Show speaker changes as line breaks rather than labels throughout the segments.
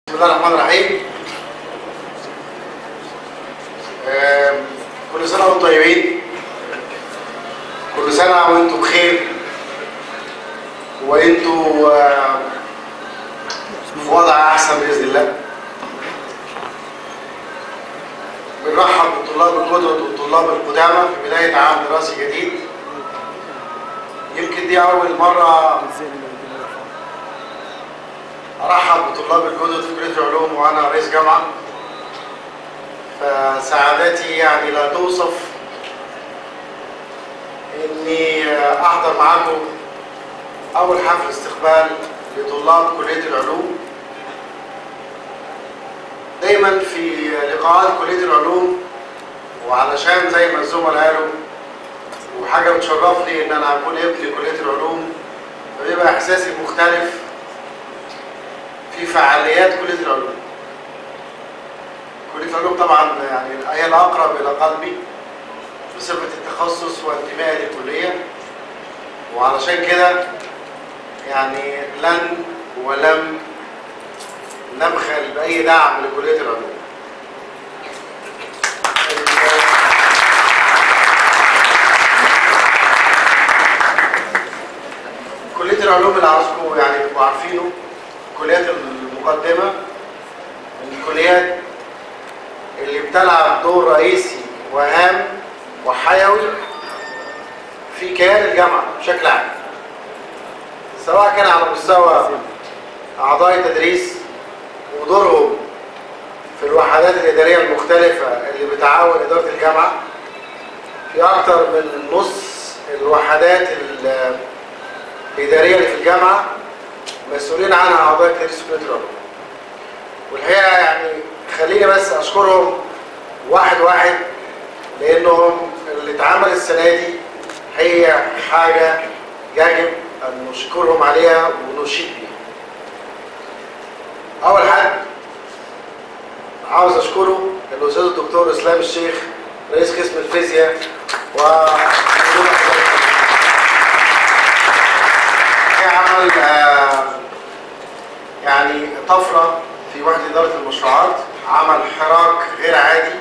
بسم الله الرحمن الرحيم آم، كل سنة وانتم طيبين كل سنة وانتم بخير وانتم آم، في وضع أحسن بإذن الله بنرحب بالطلاب الجدد والطلاب القدامى في بداية عام دراسي جديد يمكن دي أول مرة ارحب بطلاب الجدد في كليه العلوم وانا رئيس جامعه فسعادتي يعني لا توصف اني احضر معاكم اول حفل استقبال لطلاب كليه العلوم دايما في لقاءات كليه العلوم وعلشان زي ما الزملاء قالوا وحاجه بتشرفني ان انا اكون ابن كليه العلوم فبيبقى احساسي مختلف في فعاليات كلية العلوم كلية العلوم طبعا يعني هي الأقرب إلى قلبي بصفة التخصص وانتمائي للكلية وعلشان كده يعني لن ولم نبخل بأي دعم لكلية العلوم كلية العلوم اللي عاوزكم يعني تبقوا عارفينه الكليات المقدمة من الكليات اللي بتلعب دور رئيسي وهام وحيوي في كيان الجامعة بشكل عام سواء كان على مستوى أعضاء التدريس ودورهم في الوحدات الإدارية المختلفة اللي بتعاون إدارة الجامعة في أكثر من نص الوحدات الإدارية اللي في الجامعة مسؤولين عنها اعضاء تدريس كليه العلوم والحقيقه يعني خليني بس اشكرهم واحد واحد لانهم اللي اتعمل السنه دي هي حاجه يجب ان نشكرهم عليها ونشيد بيها اول حد عاوز اشكره الاستاذ الدكتور اسلام الشيخ رئيس قسم الفيزياء و عمل آه يعني طفرة في وحدة إدارة المشروعات عمل حراك غير عادي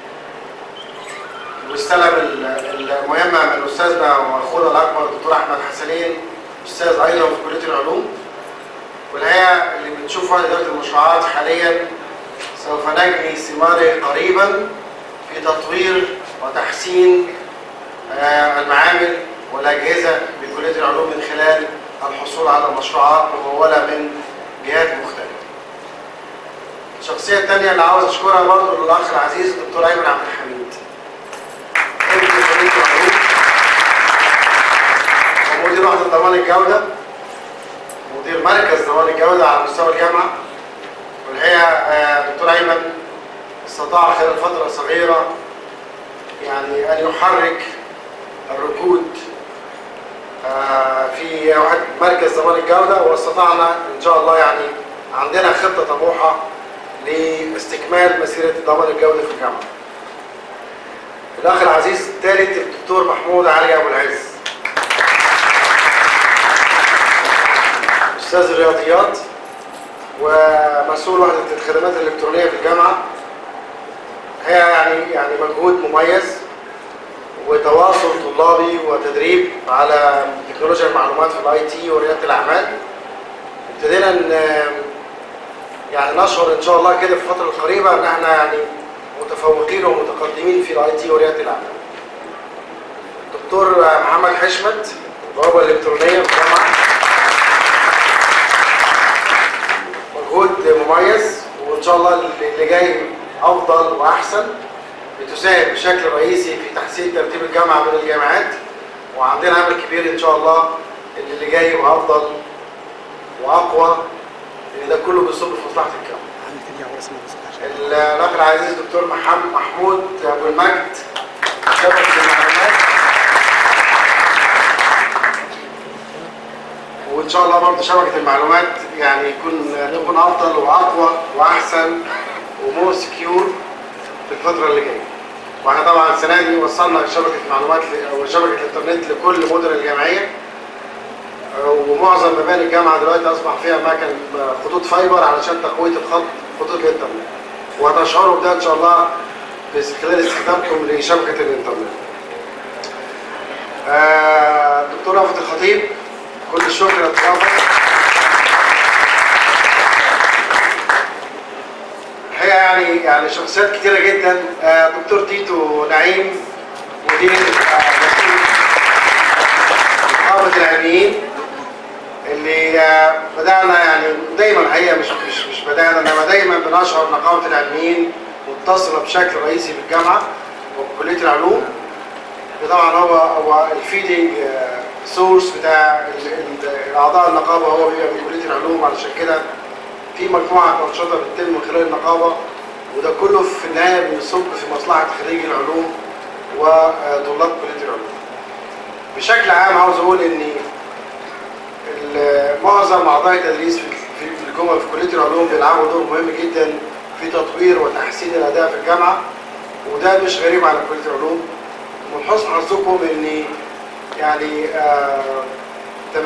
واستلم المهمة من أستاذنا وأخونا الأكبر الدكتور أحمد حسنين أستاذ أيضا في كلية العلوم والحقيقة اللي بنشوف وحدة إدارة المشروعات حاليا سوف نجني ثماره قريبا في تطوير وتحسين المعامل والأجهزة بكلية العلوم من خلال الحصول على مشروعات ممولة من جهات مختلفة. الشخصية الثانية اللي عاوز أشكرها برضه للأخ العزيز الدكتور أيمن عبد الحميد. ابن كلية العلوم ومدير وحدة ضمان الجودة مدير مركز ضمان الجودة على مستوى الجامعة والحقيقة الدكتور أيمن استطاع خلال فترة صغيرة يعني أن يحرك الركود في مركز ضمان الجودة واستطعنا إن شاء الله يعني عندنا خطة طموحة لاستكمال مسيرة ضمان الجودة في الجامعة. الأخ العزيز الثالث الدكتور محمود علي أبو العز. أستاذ الرياضيات ومسؤول وحدة الخدمات الإلكترونية في الجامعة. هي يعني يعني مجهود مميز وتواصل طلابي وتدريب على تكنولوجيا المعلومات في الاي تي ورياده الاعمال ابتدينا يعني نشعر ان شاء الله كده في الفتره القريبه ان احنا يعني متفوقين ومتقدمين في الاي تي ورياده الاعمال دكتور محمد حشمت البوابه الالكترونيه في الجامعه مجهود مميز وان شاء الله اللي جاي افضل واحسن بتساهم بشكل رئيسي في تحسين ترتيب الجامعه بين الجامعات وعندنا امل كبير ان شاء الله ان اللي جاي يبقى افضل واقوى لان ده كله بيصب في مصلحه الجامعه. الاخ العزيز دكتور محمد محمود ابو المجد شبكه المعلومات وان شاء الله برضه شبكه المعلومات يعني يكون تكون افضل واقوى واحسن ومور سكيور في الفتره اللي جايه. واحنا طبعا السنه دي وصلنا شبكه معلومات او شبكه الانترنت لكل مدن الجامعيه ومعظم مباني الجامعه دلوقتي اصبح فيها اماكن خطوط فايبر علشان تقويه الخط خطوط الانترنت وهتشعروا بده ان شاء الله في خلال استخدامكم لشبكه الانترنت. آه، دكتور رافت الخطيب كل الشكر للضيافه. الحقيقه يعني يعني شخصيات كتيره جدا آه، دكتور تيتو نعيم مدير آه، مسؤول نقابه العلميين اللي آه، بدانا يعني دايما الحقيقه مش مش مش بدانا انما دايما بنشعر نقابه العلميين متصله بشكل رئيسي بالجامعه وبكليه العلوم طبعا هو هو الفيدنج سورس بتاع ال- ال- اعضاء النقابه هو بيبقى من كليه العلوم علشان كده في مجموعه انشطه بتتم من خلال النقابه وده كله في النهايه بيصب في مصلحه خريجي العلوم وطلاب كليه العلوم. بشكل عام عاوز اقول ان ال- معظم اعضاء التدريس في في في الجمهوريه في كليه العلوم بيلعبوا دور مهم جدا في تطوير وتحسين الاداء في الجامعه وده مش غريب على كليه العلوم ومن حسن حظكم ان يعني آه 80% 90%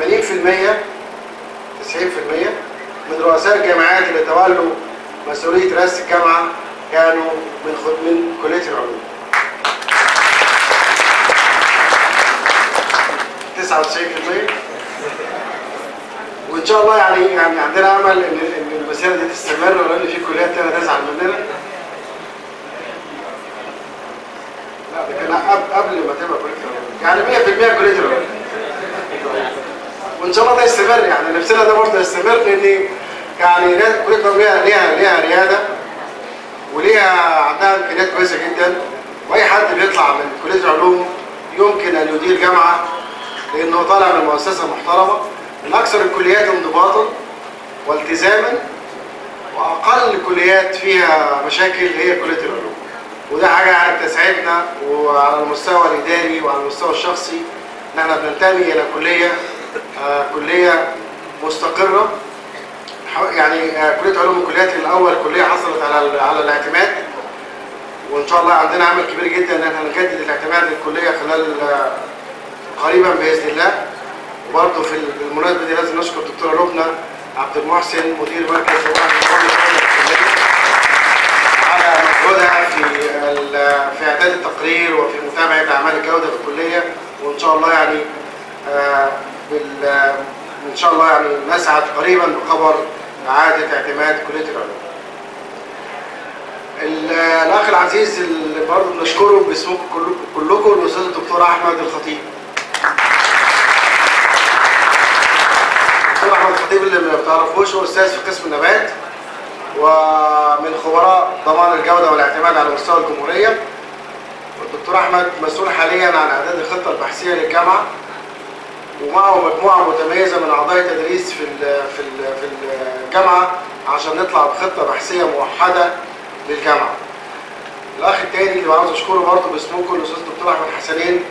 من رؤساء الجامعات اللي تولوا مسؤوليه رئاسه الجامعه كانوا من خد من كليه العلوم 99% وان شاء الله يعني يعني عندنا امل ان ان المسيره دي تستمر لان في كليات تانية تزعل مننا لا ده كان قبل قبل ما تبقى كليه العلوم يعني 100% كليه العلوم وان شاء الله ده يستمر يعني نفسنا ده برضه يستمر لان يعني نا- كليه العلوم ليها ليها ليها رياده وليها عندها امكانيات كويسه جدا واي حد بيطلع من كليه العلوم يمكن ان يدير جامعه لانه طالع من مؤسسه محترمه من اكثر الكليات انضباطا والتزاما واقل الكليات فيها مشاكل هي كليه العلوم وده حاجه يعني بتسعدنا وعلى المستوى الاداري وعلى المستوى الشخصي ان احنا بننتمي الى كليه آه كليه مستقره ح- يعني آه كليه علوم من الكليات الاول كليه حصلت على ال- على الاعتماد وان شاء الله عندنا عمل كبير جدا ان احنا نجدد الاعتماد للكليه خلال آه، قريبا باذن الله وبرضه في المناسبه دي لازم نشكر الدكتوره لبنى عبد المحسن مدير مركز وقايه الكليه على مجهودها في ال- في اعداد التقرير وفي متابعه اعمال الجوده في الكليه وان شاء الله يعني آه، بال ان شاء الله يعني نسعد قريبا بخبر اعاده اعتماد كليه العلوم. ال- الاخ العزيز اللي برضه بنشكره باسمكم كلكم كلكم الاستاذ الدكتور احمد الخطيب. الدكتور احمد الخطيب اللي ما بتعرفوش هو استاذ في قسم النبات ومن خبراء ضمان الجوده والاعتماد على مستوى الجمهوريه والدكتور احمد مسؤول حاليا عن اعداد الخطه البحثيه للجامعه ومعه مجموعه متميزه من اعضاء التدريس في ال في ال في الجامعه عشان نطلع بخطه بحثيه موحده للجامعه. الاخ التاني اللي عاوز اشكره برضه باسمكم الاستاذ الدكتور احمد حسنين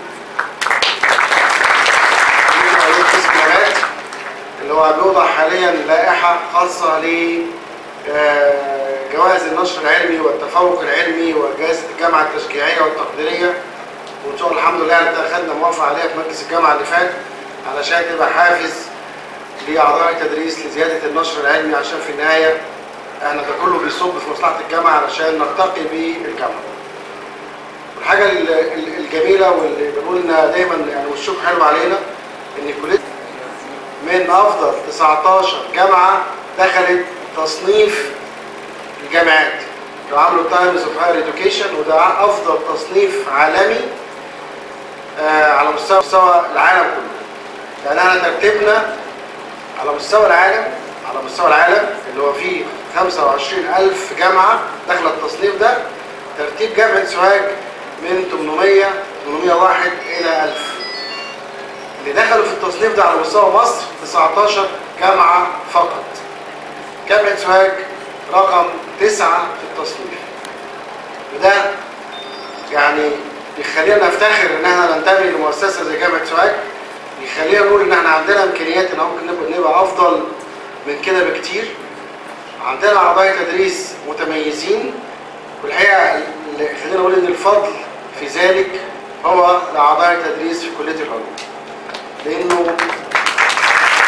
مدير قسم النبات اللي هو بيوضع حاليا لائحه خاصه ل آه، جوائز النشر العلمي والتفوق العلمي وجائزه الجامعه التشجيعيه والتقديريه وان شاء الله الحمد لله يعني ده خدنا موافقه عليها في مجلس الجامعه اللي فات علشان تبقى حافز لاعضاء التدريس لزياده النشر العلمي عشان في النهايه احنا ده كله بيصب في مصلحه الجامعه علشان نرتقي بالجامعه. الحاجه ال- ال- الجميله واللي بنقول انها دايما يعني والشكر حلو علينا ان كليه من افضل 19 جامعه دخلت تصنيف الجامعات لو عملوا تايمز اوف هاير اديوكيشن وده افضل تصنيف عالمي آه على مستوى مستوى العالم كله يعني احنا ترتيبنا على مستوى العالم على مستوى العالم اللي هو فيه 25000 جامعه داخله التصنيف ده ترتيب جامعه سوهاج من 800 801 الى 1000 اللي دخلوا في التصنيف ده على مستوى مصر 19 جامعه فقط جامعه سوهاج رقم تسعة في التصنيف وده يعني يخلينا نفتخر ان احنا ننتمي لمؤسسه زي جامعه سوهاج يخلينا نقول ان احنا عندنا امكانيات ان ممكن نبقى, نبقى افضل من كده بكتير عندنا اعضاء تدريس متميزين والحقيقه اللي خلينا نقول ان الفضل في ذلك هو لاعضاء التدريس في كليه العلوم لانه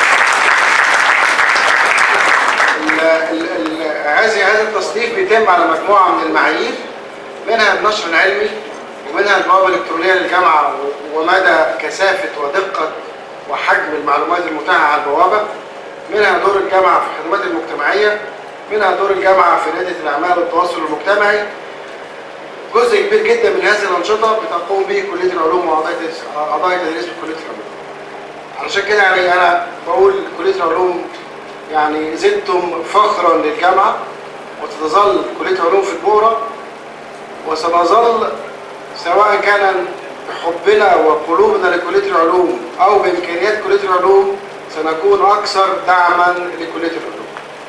هذه هذا التصنيف بيتم على مجموعه من المعايير منها النشر العلمي ومنها البوابه الالكترونيه للجامعه ومدى كثافه ودقه وحجم المعلومات المتاحه على البوابه منها دور الجامعه في الخدمات المجتمعيه منها دور الجامعه في رياده الاعمال والتواصل المجتمعي جزء كبير جدا من هذه الانشطه بتقوم به كليه العلوم واعضاء اعضاء تدريس بكليه العلوم علشان كده يعني انا بقول كليه العلوم يعني زدتم فخرا للجامعه وتظل كليه العلوم في البؤره وسنظل سواء كان بحبنا وقلوبنا لكليه العلوم او بامكانيات كليه العلوم سنكون اكثر دعما لكليه العلوم.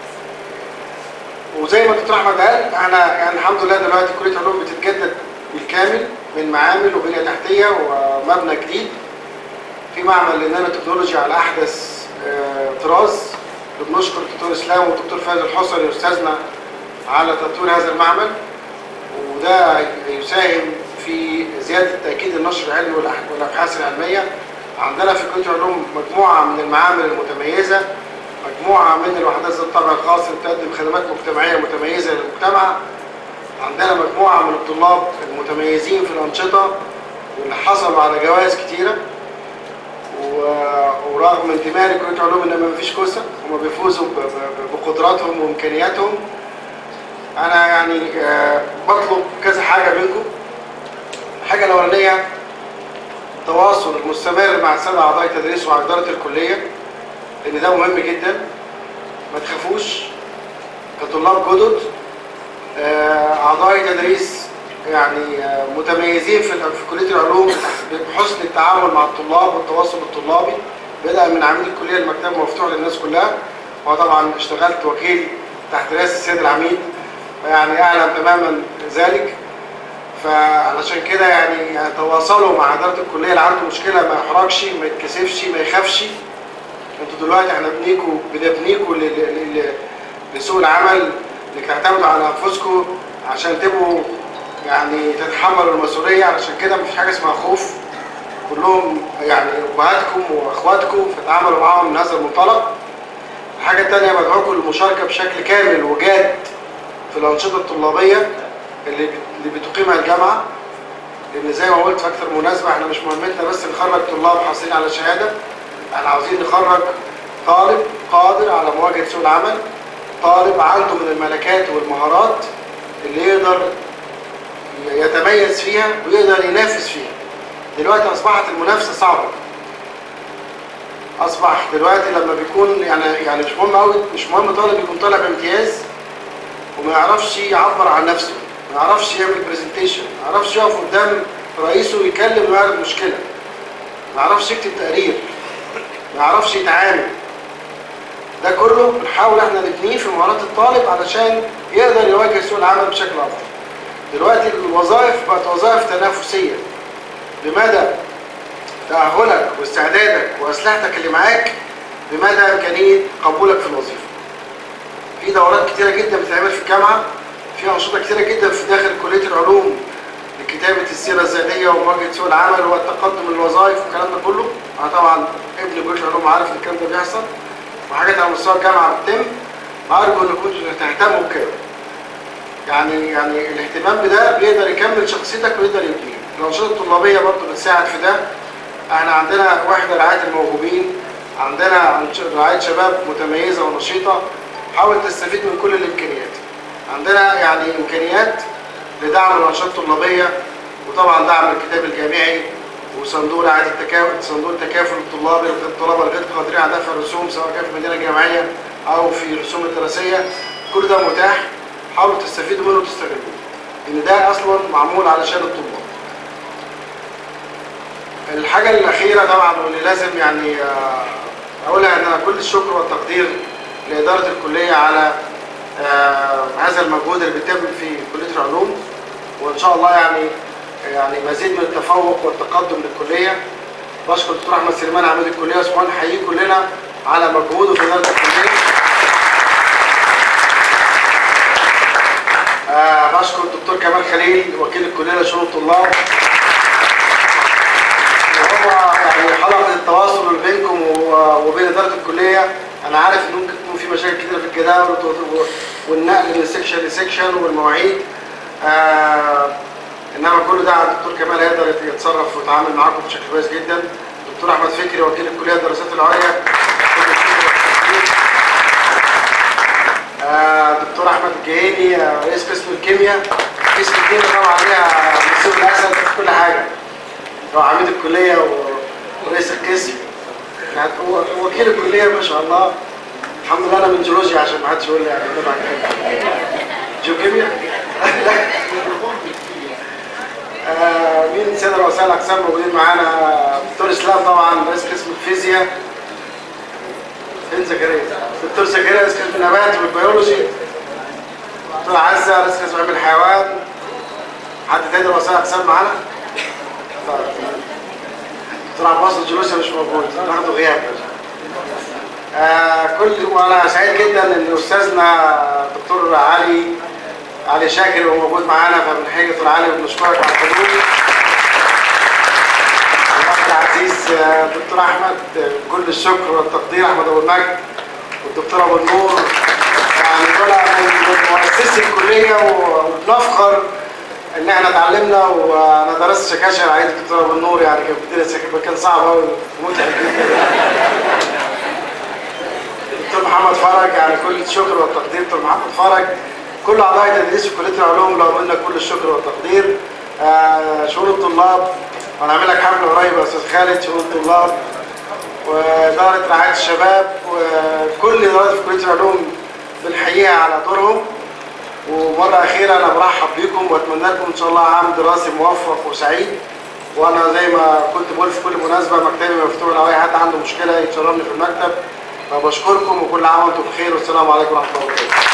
وزي ما دكتور احمد قال احنا يعني الحمد لله دلوقتي كليه العلوم بتتجدد بالكامل من معامل وبنيه تحتيه ومبنى جديد في معمل للنانو تكنولوجي على احدث آه، طراز بنشكر الدكتور اسلام والدكتور فايز الحصري استاذنا على تطوير هذا المعمل وده يساهم في زياده تاكيد النشر العلمي والأح- والابحاث العلميه عندنا في كليه العلوم مجموعه من المعامل المتميزه مجموعه من الوحدات ذات الطابع الخاص اللي بتقدم خدمات مجتمعيه متميزه للمجتمع عندنا مجموعه من الطلاب المتميزين في الانشطه واللي حصلوا على جوائز كتيره و- ورغم انتمائي لكليه العلوم ان ما فيش كوسه هم بيفوزوا ب- ب- بقدراتهم وامكانياتهم انا يعني آه، بطلب كذا حاجه منكم الحاجه الاولانيه التواصل المستمر مع الساده اعضاء التدريس واداره الكليه لان ده مهم جدا ما تخافوش كطلاب جدد آه، اعضاء التدريس يعني آه، متميزين في في كليه العلوم بحسن التعامل مع الطلاب والتواصل الطلابي بدءا من عميد الكليه المكتب مفتوح للناس كلها وطبعا اشتغلت وكيل تحت رئاسه السيد العميد يعني اعلم تماما ذلك فعلشان كده يعني تواصلوا مع اداره الكليه اللي عنده مشكله ما يحرجش ما يتكسفش ما يخافش انتوا دلوقتي احنا بنيكوا بنبنيكوا ل- ل- ل- لسوق العمل انك تعتمدوا على انفسكم عشان تبقوا يعني تتحملوا المسؤوليه علشان كده مفيش حاجه اسمها خوف كلهم يعني امهاتكم واخواتكم فتعاملوا معاهم من هذا المنطلق الحاجه الثانيه بدعوكم للمشاركه بشكل كامل وجاد في الانشطه الطلابيه اللي بت- اللي بتقيمها الجامعه لان زي ما قلت في اكثر مناسبه احنا مش مهمتنا بس نخرج طلاب حاصلين على شهاده احنا عاوزين نخرج طالب قادر على مواجهه سوق العمل طالب عنده من الملكات والمهارات اللي يقدر يتميز فيها ويقدر ينافس فيها دلوقتي اصبحت المنافسه صعبه اصبح دلوقتي لما بيكون يعني يعني مش مهم قوي مش مهم طالب يكون طالع بامتياز وما يعرفش يعبر عن نفسه ما يعرفش يعمل برزنتيشن ما يعرفش يقف قدام رئيسه ويتكلم ويعرض مشكله ما يعرفش يكتب تقرير ما يعرفش يتعامل ده كله بنحاول احنا نبنيه في مهارات الطالب علشان يقدر يواجه سوق العمل بشكل افضل دلوقتي الوظائف بقت وظائف تنافسيه بمدى تأهلك واستعدادك وأسلحتك اللي معاك بمدى إمكانية قبولك في الوظيفة. في دورات كتيرة جدا بتتعمل في الجامعة، في أنشطة كتيرة جدا في داخل كلية العلوم لكتابة السيرة الذاتية ومواجهة سوق العمل والتقدم الوظائف والكلام ده كله. أنا طبعا ابن كلية العلوم عارف إن الكلام ده بيحصل وحاجات على مستوى الجامعة بتتم. أرجو إن كنتوا تهتموا بكده. يعني يعني الاهتمام بده بيقدر يكمل شخصيتك ويقدر يبنيك. الأنشطة الطلابية برضه بتساعد في ده. احنا عندنا وحدة رعاية الموهوبين عندنا أنش- رعاية شباب متميزة ونشيطة حاول تستفيد من كل الإمكانيات عندنا يعني إمكانيات لدعم الأنشطة الطلابية وطبعا دعم الكتاب الجامعي وصندوق رعاية التكافل صندوق التكافل الطلابي للطلبة الغير قادرين على دفع الرسوم سواء كان في المدينة الجامعية أو في الرسوم الدراسية كل ده متاح حاولوا تستفيدوا منه وتستغلوه لأن ده أصلا معمول علشان الطلاب الحاجة الأخيرة طبعا واللي لازم يعني آه، أقولها إن أنا كل الشكر والتقدير لإدارة الكلية على آه، هذا المجهود اللي بيتم في كلية العلوم وإن شاء الله يعني يعني مزيد من التفوق والتقدم للكلية بشكر الدكتور أحمد سليمان عميد الكلية وسبحان نحييه كلنا على مجهوده في إدارة الكلية آه، بشكر الدكتور كمال خليل وكيل الكلية لشؤون الطلاب وهو يعني حلقة التواصل اللي بينكم و- وبين إدارة الكلية أنا عارف إن ممكن تكون في مشاكل كتيرة في الجداول وت- و- والنقل من سيكشن لسيكشن والمواعيد آه انما كل ده الدكتور كمال هيقدر يتصرف ويتعامل معاكم بشكل كويس جدا الدكتور احمد فكري وكيل الكليه الدراسات العليا آه، دكتور احمد الجهيني آه، رئيس قسم الكيمياء قسم الكيمياء طبعا ليها مسؤول الاسد في كل حاجه هو عميد الكليه و- ورئيس القسم يعني هو وكيل الكليه ما شاء الله الحمد لله انا من جيولوجيا عشان ما حدش يقول لي يعني طبعا جيوكيمياء آه، مين الساده رؤساء الاقسام موجودين معانا دكتور اسلام طبعا رئيس قسم الفيزياء فين زكريا دكتور زكريا رئيس قسم النبات والبيولوجي دكتور عزه رئيس قسم علم الحيوان حد تاني رؤساء اقسام معانا طيب. دكتور عباس الجلوسي مش موجود ناخده غياب آه كل وانا سعيد جدا ان استاذنا دكتور علي علي شاكر هو موجود معانا فبنحيي دكتور علي وبنشكرك على الحضور الاخ العزيز آه، دكتور احمد آه، كل الشكر والتقدير احمد ابو المجد والدكتور ابو النور يعني دول من مؤسسي الكليه وبنفخر ان احنا اتعلمنا وانا درست شكاشة عايز الدكتور ابو النور يعني كان بيدرس شكاشة كان صعب قوي ومتعب جدا دكتور محمد فرج يعني كل الشكر والتقدير دكتور محمد فرج كل اعضاء التدريس في كليه العلوم لهم منا كل الشكر والتقدير آه شؤون الطلاب وهنعمل لك حفله قريب يا استاذ خالد شؤون الطلاب واداره رعايه الشباب وكل ادارات في كليه العلوم بنحييها على دورهم ومره اخيره انا برحب بيكم واتمنى لكم ان شاء الله عام دراسي موفق وسعيد وانا زي ما كنت بقول في كل مناسبه مكتبي مفتوح لو اي حد عنده مشكله يتشرفني في المكتب فبشكركم وكل عام وانتم بخير والسلام عليكم ورحمه الله وبركاته